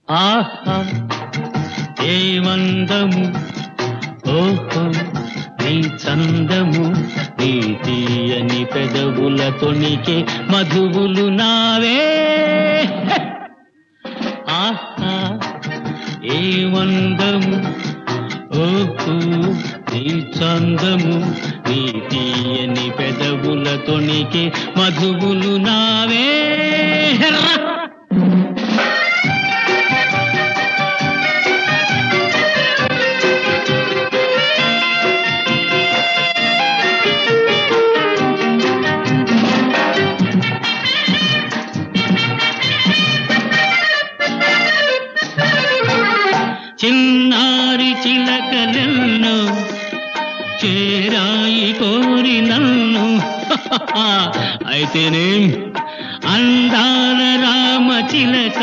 ఆహా ఏమందము ఓహో నీ చందము నీ తీయని పెదవుల తొణికే మధువులు నావే ఆహా ఏమందము ఓహో నీ చందము నీ తీయని పెదవుల తొణికే మధువులు నావే రా! చిన్నారి చిలకలెన్నో చేరాయి కోరి నన్ను అయితేనేం అందాల రామ చిలక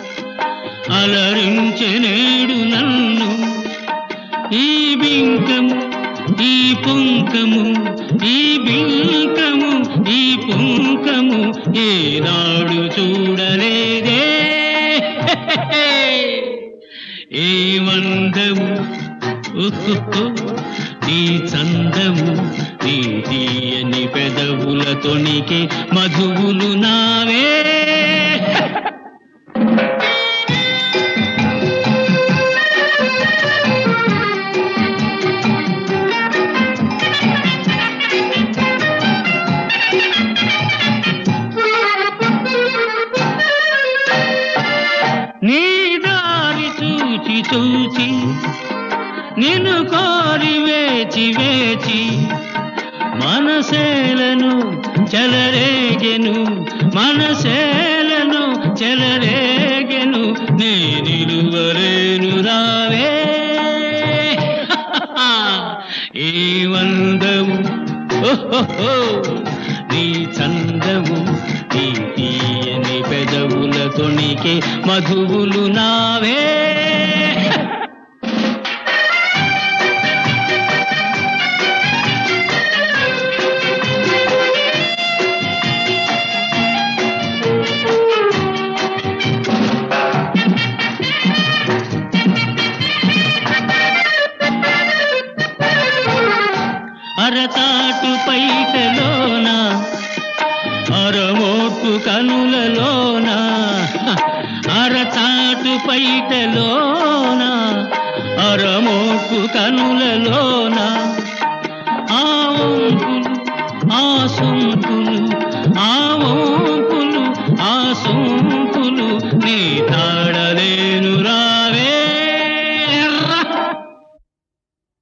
అలరించెనేడు నన్ను ఈ బింకము ఈ పుంకము ఈ బింకము ఈ పుంకము ఏనాడు చూడలేదే ఏ మందము ఉహుహు, నీ చందము నీ తీయని పెదవుల తొణికే మధువులు నావే నీ దారి చూచి చూచి నిన్ను కోరి వేచి వేచి మనసేలను చెలరేగెను మనసేలను చెలరేగెను నే నిలువరేను రావే ఏ వందము ఓహో నీ చందము నీ తీయని పెదవుల తొణికే మధువులు నావే అరతాటు పైటలోన అరమోపు కనులలోన అరతాటు పైటలోన అరమోపు కనులలోన ఆ వంపులు ఆ సొంపులు